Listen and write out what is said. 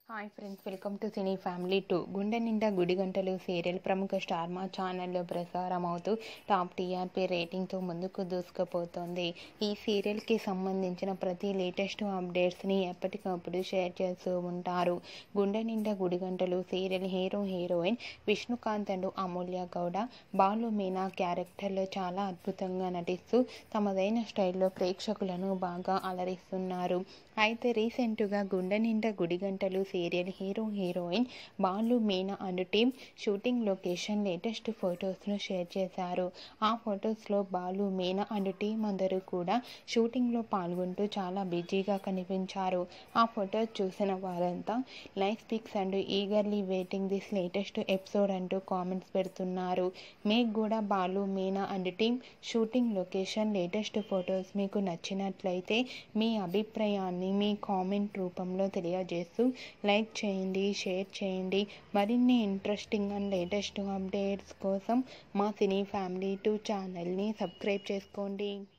hi friends welcome to cine family two Gunde Ninda Gudi Gantalu serial ప్రముఖ star మా ఛానల్లో ప్రసారం అవుతూ టాప్ టీఆర్పీ రేటింగ్తో ముందుకు దూసుకుపోతోంది ఈ సీరియల్కి సంబంధించిన ప్రతి లేటెస్ట్ అప్డేట్స్ని ఎప్పటికప్పుడు షేర్ చేస్తూ ఉంటారు గుండె Ninda Gudi Gantalu serial hero heroine Vishnukanth and Amulya Gowda Balu Meena క్యారెక్టర్లో చాలా అద్భుతంగా నటిస్తూ తమదైన స్టైల్లో ప్రేక్షకులను బాగా అలరిస్తున్నారు అయితే రీసెంట్గా గుండె Ninda Gudi Gantalu serial hero heroine Balu Meena and team shooting location latest ఫొటోస్ను షేర్ చేశారు ఆ ఫొటోస్లో బాలు మీనా అండ్ టీం అందరూ కూడా షూటింగ్లో పాల్గొంటూ చాలా బిజీగా కనిపించారు ఆ ఫొటోస్ చూసిన వారంతా life pics and eagerly waiting this latest episode అంటూ కామెంట్స్ పెడుతున్నారు మీకు కూడా Balu Meena and team shooting location latest photos మీకు నచ్చినట్లయితే మీ అభిప్రాయాన్ని మీ కామెంట్ రూపంలో తెలియజేస్తూ లైక్ చేయండి షేర్ చేయండి మరిన్ని ఇంట్రెస్టింగ్ అండ్ లేటెస్ట్ అప్డేట్స్ కోసం మా సినీ ఫ్యామిలీ టూ ఛానల్ని సబ్స్క్రైబ్ చేసుకోండి